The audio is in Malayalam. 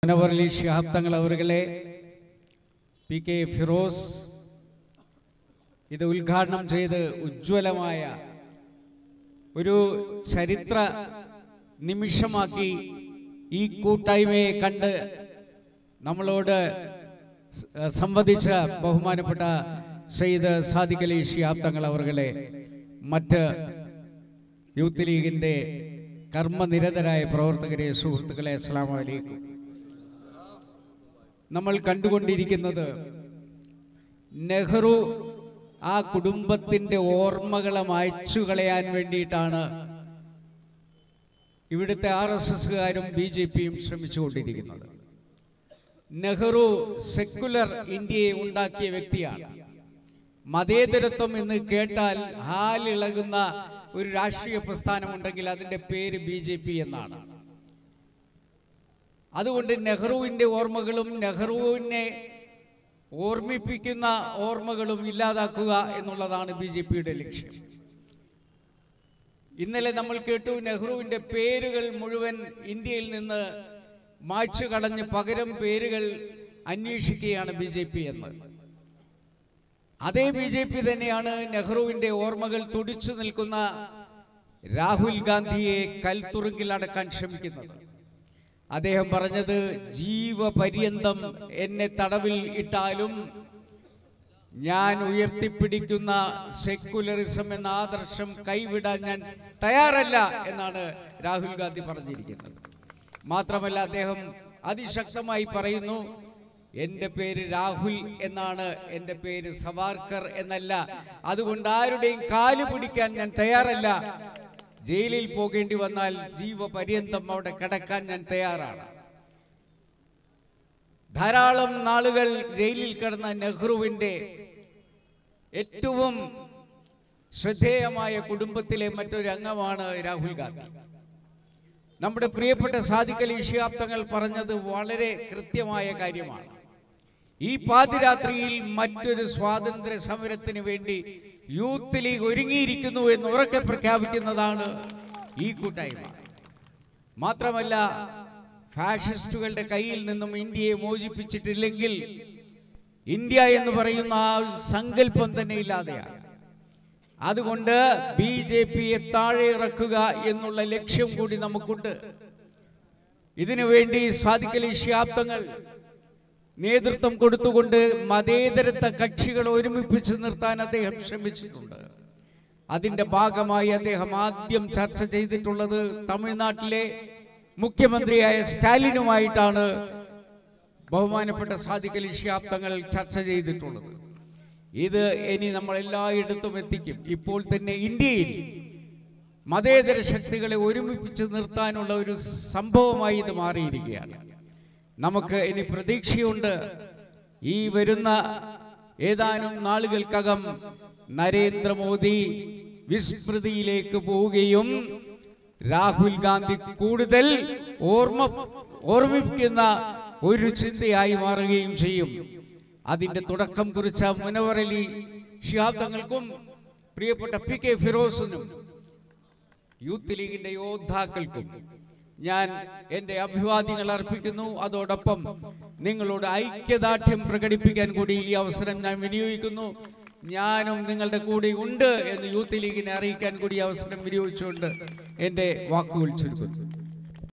മുനവർലി ഷിഹാബ് തങ്ങൾ അവരുകളെ പി കെ ഫിറോസ് ഇത് ഉദ്ഘാടനം ചെയ്ത് ഉജ്ജ്വലമായ ഒരു ചരിത്ര നിമിഷമാക്കി ഈ കൂട്ടായ്മയെ കണ്ട് നമ്മളോട് സ- സംവദിച്ച ബഹുമാനപ്പെട്ട സയ്യിദ് സാദിഖ് അലി ഷിഹാബ് തങ്ങൾ അവരുകളെ മറ്റ് യൂത്ത് ലീഗിൻ്റെ കർമ്മനിരതരായ പ്രവർത്തകരെ സുഹൃത്തുക്കളെ അസ്സാം വലൈക്കും നമ്മൾ കണ്ടുകൊണ്ടിരിക്കുന്നത് നെഹ്റു ആ കുടുംബത്തിൻ്റെ ഓർമ്മകളെ മായ്ച്ചു കളയാൻ വേണ്ടിയിട്ടാണ് ഇവിടുത്തെ ആർ എസ് എസുകാരും ബി ജെ പിയും ശ്രമിച്ചുകൊണ്ടിരിക്കുന്നത് നെഹ്റു സെക്കുലർ ഇന്ത്യയെ ഉണ്ടാക്കിയ വ്യക്തിയാണ് മതേതരത്വം എന്ന് കേട്ടാൽ ഹാലിളകുന്ന ഒരു രാഷ്ട്രീയ പ്രസ്ഥാനമുണ്ടെങ്കിൽ അതിൻ്റെ പേര് ബി ജെ പി എന്നാണ് അതുകൊണ്ട് നെഹ്റുവിൻ്റെ ഓർമ്മകളും നെഹ്റുവിനെ ഓർമ്മിപ്പിക്കുന്ന ഓർമ്മകളും ഇല്ലാതാക്കുക എന്നുള്ളതാണ് ബി ജെ പിയുടെ ലക്ഷ്യം ഇന്നലെ നമ്മൾ കേട്ടു നെഹ്റുവിൻ്റെ പേരുകൾ മുഴുവൻ ഇന്ത്യയിൽ നിന്ന് മായ്ച്ചു കളഞ്ഞ് പകരം പേരുകൾ അന്വേഷിക്കുകയാണ് ബി ജെ പി എന്ന് അതേ ബി ജെ പി തന്നെയാണ് നെഹ്റുവിൻ്റെ ഓർമ്മകൾ തുടിച്ചു നിൽക്കുന്ന രാഹുൽ ഗാന്ധിയെ കൽത്തുറുങ്കിൽ അടക്കാൻ ശ്രമിക്കുന്നത് അദ്ദേഹം പറഞ്ഞത് ജീവപര്യന്തം എന്നെ തടവിൽ ഇട്ടാലും ഞാൻ ഉയർത്തിപ്പിടിക്കുന്ന സെക്കുലറിസം എന്ന ആദർശം കൈവിടാൻ ഞാൻ തയ്യാറല്ല എന്നാണ് രാഹുൽ ഗാന്ധി പറഞ്ഞിരിക്കുന്നത് മാത്രമല്ല അദ്ദേഹം അതിശക്തമായി പറയുന്നു എൻ്റെ പേര് രാഹുൽ എന്നാണ് എൻ്റെ പേര് സവാർക്കർ എന്നല്ല അതുകൊണ്ട് ആരുടെയും കാല് പിടിക്കാൻ ഞാൻ തയ്യാറല്ല ജയിലിൽ പോകേണ്ടി വന്നാൽ ജീവപര്യന്തം അവിടെ കിടക്കാൻ ഞാൻ തയ്യാറാണ് ധാരാളം നാളുകൾ ജയിലിൽ കിടന്ന നെഹ്റുവിൻ്റെ ഏറ്റവും ശ്രദ്ധേയമായ കുടുംബത്തിലെ മറ്റൊരു അംഗമാണ് രാഹുൽ ഗാന്ധി നമ്മുടെ പ്രിയപ്പെട്ട സാദിഖ് അലി ശിഹാബ് തങ്ങൾ പറഞ്ഞത് വളരെ കൃത്യമായ കാര്യമാണ് ഈ പാതിരാത്രിയിൽ മറ്റൊരു സ്വാതന്ത്ര്യ സമരത്തിന് വേണ്ടി യൂത്ത് ലീഗ് ഒരുങ്ങിയിരിക്കുന്നു എന്ന് ഉറക്കെ പ്രഖ്യാപിക്കുന്നതാണ് ഈ കൂട്ടായ്മ മാത്രമല്ല ഫാഷിസ്റ്റുകളുടെ കയ്യിൽ നിന്നും ഇന്ത്യയെ മോചിപ്പിച്ചിട്ടില്ലെങ്കിൽ ഇന്ത്യ എന്ന് പറയുന്ന ആ ഒരു സങ്കല്പം തന്നെ ഇല്ലാതെയാണ് അതുകൊണ്ട് ബി ജെ പിയെ താഴെ ഇറക്കുക എന്നുള്ള ലക്ഷ്യം കൂടി നമുക്കുണ്ട് ഇതിനു വേണ്ടി സാധിക്കലി ശാബ്ദങ്ങൾ നേതൃത്വം കൊടുത്തുകൊണ്ട് മതേതരത്വ കക്ഷികളെ ഒരുമിപ്പിച്ച് നിർത്താൻ അദ്ദേഹം ശ്രമിച്ചിട്ടുണ്ട് അതിന്റെ ഭാഗമായി അദ്ദേഹം ആദ്യം ചർച്ച ചെയ്തിട്ടുള്ളത് തമിഴ്നാട്ടിലെ മുഖ്യമന്ത്രിയായ സ്റ്റാലിനുമായിട്ടാണ് ബഹുമാനപ്പെട്ട സാദിഖ് അലി ശിഹാബ് തങ്ങൾ ചർച്ച ചെയ്തിട്ടുള്ളത് ഇത് ഇനി നമ്മൾ എല്ലായിടത്തും എത്തിക്കും ഇപ്പോൾ തന്നെ ഇന്ത്യയിൽ മതേതര ശക്തികളെ ഒരുമിപ്പിച്ച് നിർത്താനുള്ള ഒരു സംഭവമായി ഇത് മാറിയിരിക്കുകയാണ് നമുക്ക് ഇനി പ്രതീക്ഷയുണ്ട് ഈ വരുന്ന ഏതാനും നാളുകൾക്കകം നരേന്ദ്രമോദി വിസ്മൃതിയിലേക്ക് പോവുകയും രാഹുൽ ഗാന്ധി കൂടുതൽ ഓർമ്മ ഓർമ്മിപ്പിക്കുന്ന ഒരു ചിന്തയായി മാറുകയും ചെയ്യും അതിന്റെ തുടക്കം കുറിച്ച മുനവർ അലി ഷിഹാബ് തങ്ങൾക്കും പ്രിയപ്പെട്ട പി കെ ഫിറോസിനും യൂത്ത് ലീഗിന്റെ യോദ്ധാക്കൾക്കും ഞാൻ എൻ്റെ അഭിവാദ്യങ്ങൾ അർപ്പിക്കുന്നു അതോടൊപ്പം നിങ്ങളോട് ഐക്യദാർഢ്യം പ്രകടിപ്പിക്കാൻ കൂടി ഈ അവസരം ഞാൻ വിനിയോഗിക്കുന്നു ഞാനും നിങ്ങളുടെ കൂടെ ഉണ്ട് എന്ന് യൂത്ത് ലീഗിനെ അറിയിക്കാൻ കൂടി ഈ അവസരം വിനിയോഗിച്ചുകൊണ്ട് എൻ്റെ വാക്കുകൾ ചുരുക്കുന്നു